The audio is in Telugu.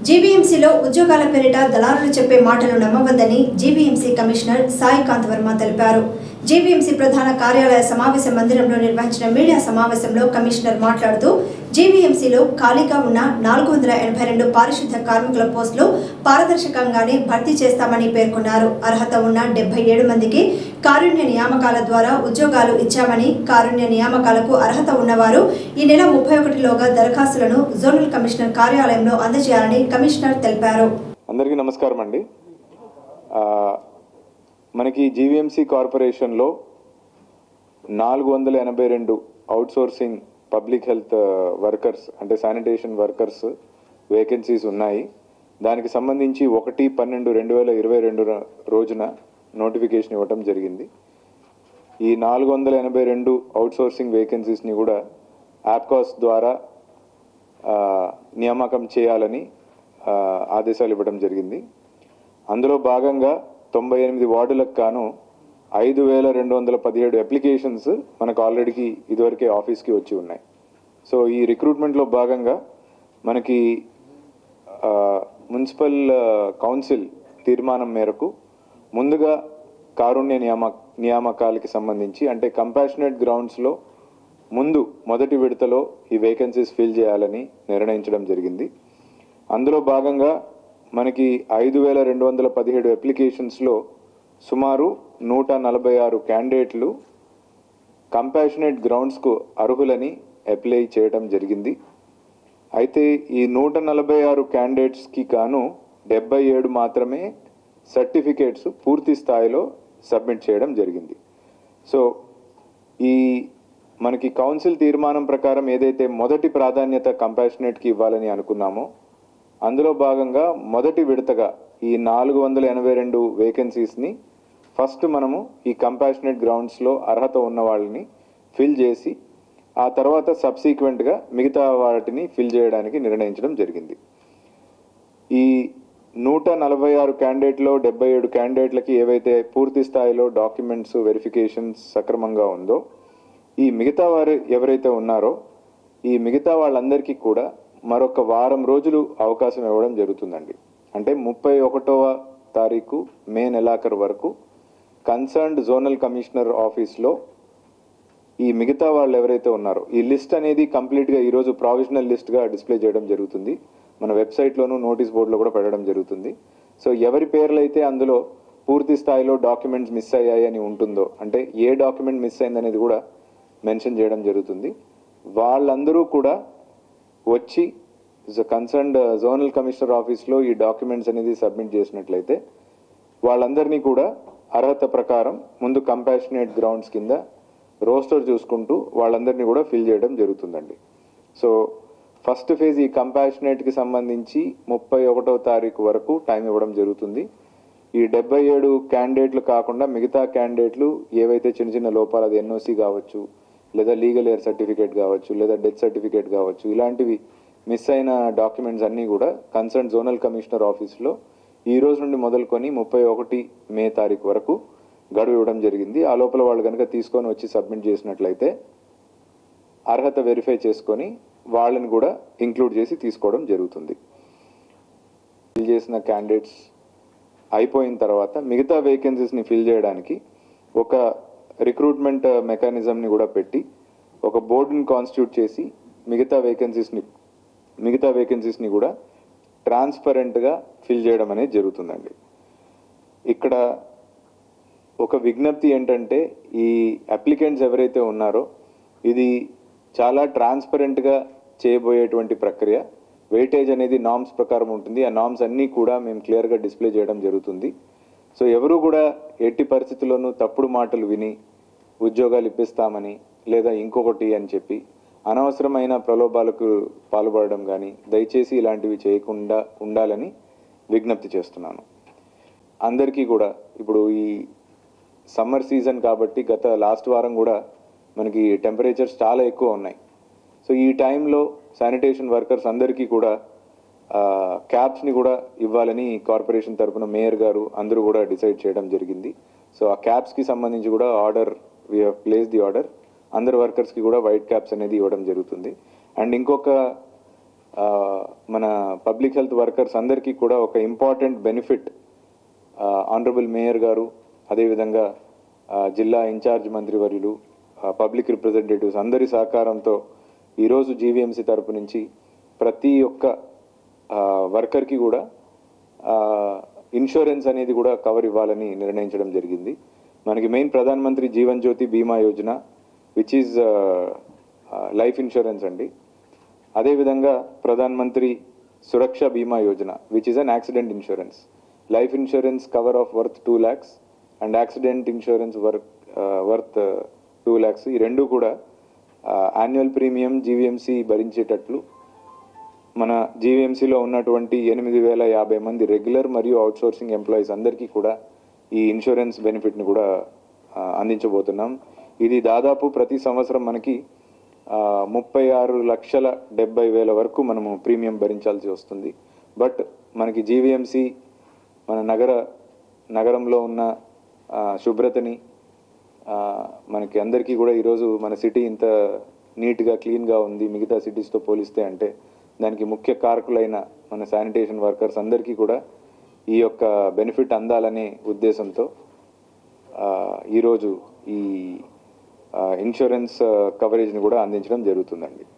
జీవీఎంసీలో ఉద్యోగాల పేరిట దళారులు చెప్పే మాటలు నమ్మవద్దని జీవీఎంసీ కమిషనర్ సాయి కాంత్ వర్మ తెలిపారు జీవీఎంసీ ప్రధాన కార్యాలయ సమావేశ మందిరంలో నిర్వహించిన మీడియా సమావేశంలో కమిషనర్ మాట్లాడుతూ జీవీఎంసీలో ఖాళీగా ఉన్న నాలుగు వందల ఎనభై రెండు పారిశుద్ధ కార్మికుల పోస్టులు పారదర్శకంగానే భర్తీ చేస్తామని పేర్కొన్నారు అర్హత ఉన్న డెబ్బై ఏడు మందికి కారుణ్య నియామకాల ద్వారా ఉద్యోగాలు ఇచ్చామని కారుణ్య నియామకాలకు అర్హత ఉన్నవారు ఈ నెల ముప్పై ఒకటిలోగా దరఖాస్తులను జోనల్ కమిషనర్ కార్యాలయంలో అందజేయాలని కమిషనర్ తెలిపారు అందరికీ నమస్కారం అండి ఆ, మనకి జీవీఎంసీ కార్పొరేషన్లో నాలుగు వందల ఎనభై రెండు అవుట్సోర్సింగ్ పబ్లిక్ హెల్త్ వర్కర్స్ అంటే శానిటేషన్ వర్కర్స్ వేకెన్సీస్ ఉన్నాయి దానికి సంబంధించి ఒకటి పన్నెండు రెండు వేల ఇరవై రెండు రోజున నోటిఫికేషన్ ఇవ్వటం జరిగింది ఈ నాలుగు వందల ఎనభై రెండు అవుట్సోర్సింగ్ వేకెన్సీస్ని కూడా యాప్కాస్ ద్వారా ఆ, నియామకం చేయాలని ఆ, ఆదేశాలు ఇవ్వడం జరిగింది అందులో భాగంగా తొంభై ఎనిమిది వార్డులకు గాను ఐదు వేల రెండు వందల పదిహేడు అప్లికేషన్స్ మనకు ఆల్రెడీ ఇదివరకే ఆఫీస్కి వచ్చి ఉన్నాయి సో ఈ రిక్రూట్మెంట్లో భాగంగా మనకి ఆ, మున్సిపల్ ఆ, కౌన్సిల్ తీర్మానం మేరకు ముందుగా కారుణ్య నియామ నియామకాలకి సంబంధించి అంటే కంపాషనేట్ గ్రౌండ్స్లో ముందు మొదటి విడతలో ఈ వేకెన్సీస్ ఫిల్ చేయాలని నిర్ణయించడం జరిగింది అందులో భాగంగా మనకి ఐదు వేల రెండు వందల పదిహేడు అప్లికేషన్స్లో సుమారు నూట నలభై ఆరు క్యాండిడేట్లు కంపాషనేట్ గ్రౌండ్స్కు అర్హులని అప్లై చేయడం జరిగింది అయితే ఈ నూట నలభై ఆరు క్యాండిడేట్స్కి గాను డెబ్బై ఏడు మాత్రమే సర్టిఫికేట్స్ పూర్తి స్థాయిలో సబ్మిట్ చేయడం జరిగింది సో ఈ మనకి కౌన్సిల్ తీర్మానం ప్రకారం ఏదైతే మొదటి ప్రాధాన్యత కంపాషనేట్కి ఇవ్వాలని అనుకున్నామో అందులో భాగంగా మొదటి విడతగా ఈ నాలుగు వందల ఎనభై రెండు వేకెన్సీస్ని ఫస్ట్ మనము ఈ కంపాషనేట్ గ్రౌండ్స్లో అర్హత ఉన్న వాళ్ళని ఫిల్ చేసి ఆ తర్వాత సబ్సీక్వెంట్గా మిగతా వాటిని ఫిల్ చేయడానికి నిర్ణయించడం జరిగింది ఈ నూట నలభై ఆరు క్యాండిడేట్లో డెబ్బై ఏడు క్యాండిడేట్లకి ఏవైతే పూర్తి స్థాయిలో డాక్యుమెంట్స్ వెరిఫికేషన్స్ సక్రమంగా ఉందో ఈ మిగతా వారు ఎవరైతే ఉన్నారో ఈ మిగతా వాళ్ళందరికీ కూడా మరొక వారం రోజులు అవకాశం ఇవ్వడం జరుగుతుందండి అంటే ముప్పై ఒకటవ తారీఖు మే నెలాఖరు వరకు కన్సర్న్డ్ జోనల్ కమిషనర్ ఆఫీస్లో ఈ మిగతా వాళ్ళు ఎవరైతే ఉన్నారో ఈ లిస్ట్ అనేది కంప్లీట్గా ఈరోజు ప్రావిజనల్ లిస్ట్గా డిస్ప్లే చేయడం జరుగుతుంది మన వెబ్సైట్లోనూ నోటీస్ బోర్డులో కూడా పెట్టడం జరుగుతుంది సో ఎవరి పేర్లు అయితే అందులో పూర్తి స్థాయిలో డాక్యుమెంట్స్ మిస్ అయ్యాయి అని ఉంటుందో అంటే ఏ డాక్యుమెంట్ మిస్ అయిందనేది కూడా మెన్షన్ చేయడం జరుగుతుంది వాళ్ళందరూ కూడా వచ్చి కన్సర్న్డ్ జోనల్ కమిషనర్ ఆఫీస్లో ఈ డాక్యుమెంట్స్ అనేది సబ్మిట్ చేసినట్లయితే వాళ్ళందరినీ కూడా అర్హత ప్రకారం ముందు కంపాషనేట్ గ్రౌండ్స్ కింద రోస్టర్ చూసుకుంటూ వాళ్ళందరినీ కూడా ఫిల్ చేయడం జరుగుతుందండి సో ఫస్ట్ ఫేజ్ ఈ కంపాషనేట్కి సంబంధించి ముప్పై ఒకటో తారీఖు వరకు టైం ఇవ్వడం జరుగుతుంది ఈ డెబ్బై ఏడు క్యాండిడేట్లు కాకుండా మిగతా క్యాండిడేట్లు ఏవైతే చిన్న చిన్న లోపాలు అది ఎన్ఓసి కావచ్చు లేదా లీగల్ ఎయిర్ సర్టిఫికేట్ కావచ్చు లేదా డెత్ సర్టిఫికేట్ కావచ్చు ఇలాంటివి మిస్ అయిన డాక్యుమెంట్స్ అన్నీ కూడా కన్సర్న్ జోనల్ కమిషనర్ ఆఫీస్లో ఈ రోజు నుండి మొదలుకొని ముప్పై ఒకటి మే తారీఖు వరకు గడువు ఇవ్వడం జరిగింది ఆ లోపల వాళ్ళు కనుక తీసుకొని వచ్చి సబ్మిట్ చేసినట్లయితే అర్హత వెరిఫై చేసుకొని వాళ్ళని కూడా ఇంక్లూడ్ చేసి తీసుకోవడం జరుగుతుంది ఫిల్ చేసిన క్యాండిడేట్స్ అయిపోయిన తర్వాత మిగతా వేకెన్సీస్ని ఫిల్ చేయడానికి ఒక రిక్రూట్మెంట్ మెకానిజంని కూడా పెట్టి ఒక బోర్డుని కాన్స్టిట్యూట్ చేసి మిగతా వేకెన్సీస్ని మిగతా వేకెన్సీస్ని కూడా ట్రాన్స్పరెంట్గా ఫిల్ చేయడం అనేది జరుగుతుందండి ఇక్కడ ఒక విజ్ఞప్తి ఏంటంటే ఈ అప్లికెంట్స్ ఎవరైతే ఉన్నారో ఇది చాలా ట్రాన్స్పరెంట్గా చేయబోయేటువంటి ప్రక్రియ వెయిటేజ్ అనేది నామ్స్ ప్రకారం ఉంటుంది ఆ నామ్స్ అన్నీ కూడా మేము క్లియర్గా డిస్ప్లే చేయడం జరుగుతుంది సో ఎవరు కూడా ఎట్టి పరిస్థితుల్లోనూ తప్పుడు మాటలు విని ఉద్యోగాలు ఇప్పిస్తామని లేదా ఇంకొకటి అని చెప్పి అనవసరమైన ప్రలోభాలకు పాల్పడడం కానీ దయచేసి ఇలాంటివి చేయకుండా ఉండాలని విజ్ఞప్తి చేస్తున్నాను అందరికీ కూడా ఇప్పుడు ఈ సమ్మర్ సీజన్ కాబట్టి గత లాస్ట్ వారం కూడా మనకి టెంపరేచర్స్ చాలా ఎక్కువ ఉన్నాయి సో ఈ టైంలో శానిటేషన్ వర్కర్స్ అందరికీ కూడా క్యాప్స్ని కూడా ఇవ్వాలని కార్పొరేషన్ తరఫున మేయర్ గారు అందరూ కూడా డిసైడ్ చేయడం జరిగింది సో ఆ క్యాప్స్కి సంబంధించి కూడా order we have placed the order అందరు వర్కర్స్కి కూడా వైట్ క్యాప్స్ అనేది ఇవ్వడం జరుగుతుంది అండ్ ఇంకొక ఆ, మన పబ్లిక్ హెల్త్ వర్కర్స్ అందరికీ కూడా ఒక ఇంపార్టెంట్ బెనిఫిట్ ఆనరబుల్ మేయర్ గారు అదేవిధంగా ఆ, జిల్లా ఇన్ఛార్జ్ మంత్రివర్యులు ఆ, పబ్లిక్ రిప్రజెంటేటివ్స్ అందరి సహకారంతో ఈరోజు జీవీఎంసీ తరపు నుంచి ప్రతి ఒక్క ఆ, వర్కర్కి కూడా ఆ, ఇన్సూరెన్స్ అనేది కూడా కవర్ ఇవ్వాలని నిర్ణయించడం జరిగింది మనకి మెయిన్ ప్రధాన మంత్రి Jeevan Jyoti Bima Yojana which is life insurance అండి అదేవిధంగా Pradhan Mantri Suraksha Bima Yojana which is an accident insurance life insurance cover of worth two lakhs and accident insurance work worth two lakhs ఈ రెండు కూడా యాన్యువల్ ప్రీమియం జీవీఎంసీ భరించేటట్లు మన జీవీఎంసీలో ఉన్నటువంటి ఎనిమిది వేల యాభై మంది రెగ్యులర్ మరియు అవుట్సోర్సింగ్ ఎంప్లాయీస్ అందరికీ కూడా ఈ ఇన్సూరెన్స్ బెనిఫిట్ని కూడా ఆ, అందించబోతున్నాం ఇది దాదాపు ప్రతి సంవత్సరం మనకి ఆ, ముప్పై ఆరు లక్షల డెబ్బై వేల వరకు మనము ప్రీమియం భరించాల్సి వస్తుంది బట్ మనకి జీవీఎంసీ మన నగర నగరంలో ఉన్న ఆ, శుభ్రతని ఆ, మనకి అందరికీ కూడా ఈరోజు మన సిటీ ఇంత నీట్గా క్లీన్గా ఉంది మిగతా సిటీస్తో పోలిస్తే అంటే దానికి ముఖ్య కారకులైన మన శానిటేషన్ వర్కర్స్ అందరికీ కూడా ఈ యొక్క బెనిఫిట్ అందాలనే ఉద్దేశంతో ఆ, ఈరోజు ఈ ఆ, ఇన్సూరెన్స్ ఆ, కవరేజ్ని కూడా అందించడం జరుగుతుందండి